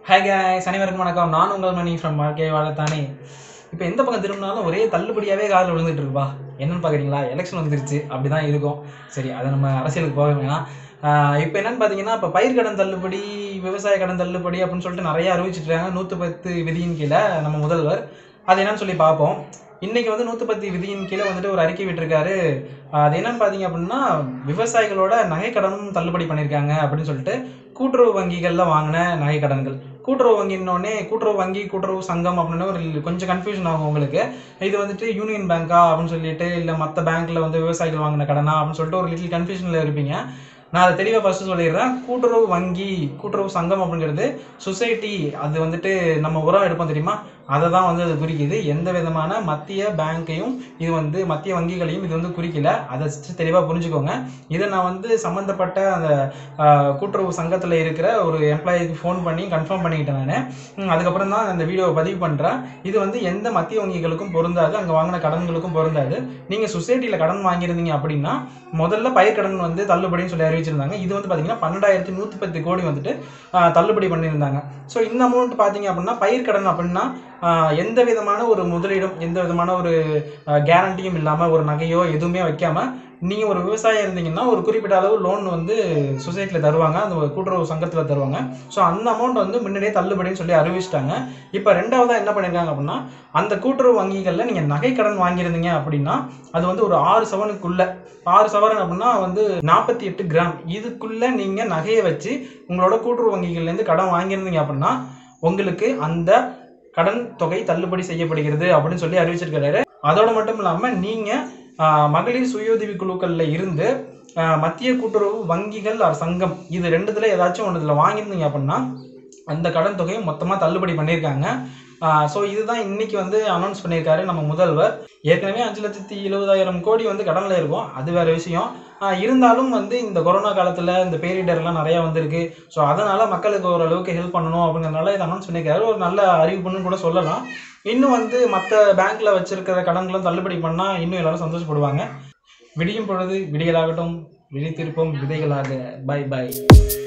hi guys அனைவருக்கும் வணக்கம் நான் உங்கள் மணி ஃப்ரம் வாழ்க்கை வாழத்தானே இப்போ எந்த பக்கம் திரும்பினாலும் ஒரே தள்ளுபடியாகவே காதில் விழுந்துட்டு இருக்குப்பா என்னன்னு பார்க்குறீங்களா எலெக்ஷன் வந்துருச்சு அப்படி தான் இருக்கும் சரி அதை நம்ம அரசியலுக்கு போக வேணாம் இப்போ என்னன்னு பார்த்தீங்கன்னா இப்போ பயிர் கடன் தள்ளுபடி விவசாய கடன் தள்ளுபடி அப்படின்னு சொல்லிட்டு நிறைய அறிவிச்சிட்டு இருக்காங்க நூற்றி பத்து விதியின் கீழே நம்ம முதல்வர் அது என்னன்னு சொல்லி பார்ப்போம் இன்னைக்கு வந்து நூற்றி பத்து விதியின் கீழே வந்துட்டு ஒரு அறிக்கை விட்டிருக்காரு ஆஹ் அது என்னன்னு பார்த்தீங்க அப்படின்னா விவசாயிகளோட நகைக்கடனும் தள்ளுபடி பண்ணியிருக்காங்க அப்படின்னு சொல்லிட்டு கூட்டுறவு வங்கிகளில் வாங்கின நகைக்கடன்கள் கூட்டுறவு வங்கின்னொடனே கூட்டுறவு வங்கி கூட்டுறவு சங்கம் அப்படின்னு ஒரு கொஞ்சம் கன்ஃபியூஷன் ஆகும் உங்களுக்கு இது வந்துட்டு யூனியன் பேங்க்கா அப்படின்னு சொல்லிட்டு இல்லை மற்ற பேங்க்ல வந்து விவசாயிகள் வாங்கின கடனா அப்படின்னு சொல்லிட்டு ஒரு லிட்டில் கன்ஃபியூஷனில் இருப்பீங்க நான் அதை தெளிவாக ஃபர்ஸ்ட் சொல்லிடுறேன் கூட்டுறவு வங்கி கூட்டுறவு சங்கம் அப்படிங்கிறது சொசைட்டி அது வந்துட்டு நம்ம உரம் எடுப்போம் தெரியுமா அதை தான் வந்து அது குறிக்குது எந்த விதமான மத்திய பேங்க்கையும் இது வந்து மத்திய வங்கிகளையும் இது வந்து குறிக்கல அதை தெளிவாக புரிஞ்சுக்கோங்க இதை நான் வந்து சம்மந்தப்பட்ட அந்த ஆஹ், கூட்டுறவு சங்கத்தில் இருக்கிற ஒரு எம்ப்ளாயிக்கு ஃபோன் பண்ணி கன்ஃபார்ம் பண்ணிக்கிட்டேன் நான் அதுக்கப்புறம் தான் அந்த வீடியோவை பதிவு பண்ணுறேன் இது வந்து எந்த மத்திய வங்கிகளுக்கும் பொருந்தாது அங்கே வாங்கின கடன்களுக்கும் பொருந்தாது நீங்கள் சொசைட்டியில் கடன் வாங்கியிருந்தீங்க அப்படின்னா முதல்ல பயிர்க்கடன் வந்து தள்ளுபடின்னு சொல்லி அறிவிச்சிருந்தாங்க இது வந்து பார்த்தீங்கன்னா பன்னெண்டாயிரத்தி நூற்றி பத்து கோடி வந்துட்டு ஆஹ், தள்ளுபடி பண்ணியிருந்தாங்க ஸோ இந்த அமௌண்ட் பார்த்தீங்க அப்படின்னா பயிர்க்கடன் அப்படின்னா ஆஹ், எந்த விதமான ஒரு முதலீடும் எந்த விதமான ஒரு கேரண்டியும் இல்லாமல் ஒரு நகையோ எதுவுமே வைக்காம நீங்கள் ஒரு விவசாயம் இருந்தீங்கன்னா ஒரு குறிப்பிட்ட அளவு லோன் வந்து சொசைட்டியில் தருவாங்க அந்த ஒரு கூட்டுறவு சங்கத்தில் தருவாங்க ஸோ அந்த அமௌண்ட் வந்து முன்னாடியே தள்ளுபடின்னு சொல்லி அறிவிச்சிட்டாங்க இப்போ ரெண்டாவதாக என்ன பண்ணியிருக்காங்க அப்படின்னா அந்த கூட்டுறவு வங்கிகளில் நீங்கள் நகைக்கடன் வாங்கியிருந்தீங்க அப்படின்னா அது வந்து ஒரு ஆறு சவனுக்குள்ள ஆறு சவரன் அப்படின்னா வந்து நாற்பத்தி எட்டு கிராம் இதுக்குள்ள நீங்கள் நகையை வச்சு உங்களோட கூட்டுறவு வங்கிகள்லேருந்து கடன் வாங்கியிருந்தீங்க அப்படின்னா உங்களுக்கு அந்த கடன் தொகை தள்ளுபடி செய்யப்படுகிறது அப்படின்னு சொல்லி அறிவிச்சிருக்கிறாரு அதோட மட்டும் இல்லாமல் நீங்கள் மகளிர் சுயோதவி குழுக்களில் இருந்து ஆஹ், மத்திய கூட்டுறவு வங்கிகள் ஆர் சங்கம் இது ரெண்டுத்துல ஏதாச்சும் ஒன்று இதில் வாங்கியிருந்தீங்க அப்படின்னா அந்த கடன் தொகையும் மொத்தமாக தள்ளுபடி பண்ணியிருக்காங்க ஸோ இதுதான் இன்னைக்கு வந்து அனௌன்ஸ் பண்ணியிருக்காரு நம்ம முதல்வர் ஏற்கனவே அஞ்சு லட்சத்தி எழுபதாயிரம் கோடி வந்து கடனில் இருக்கும் அது வேற விஷயம் ஆஹ் இருந்தாலும் வந்து இந்த கொரோனா காலத்தில் இந்த பேரிடர்லாம் நிறையா வந்திருக்கு ஸோ அதனால் மக்களுக்கு ஓரளவுக்கு ஹெல்ப் பண்ணணும் அப்படிங்கிறனால இதை அனௌன்ஸ் பண்ணியிருக்காரு ஒரு நல்ல அறிவிப்புன்னு கூட சொல்லலாம் இன்னும் வந்து மற்ற பேங்க்ல வச்சிருக்கிற கடன்களும் தள்ளுபடி பண்ணால் இன்னும் எல்லாரும் சந்தோஷப்படுவாங்க விடியும் பொழுது விடியலாகட்டும் விழித்திருப்போம் விதைகளாக பை பை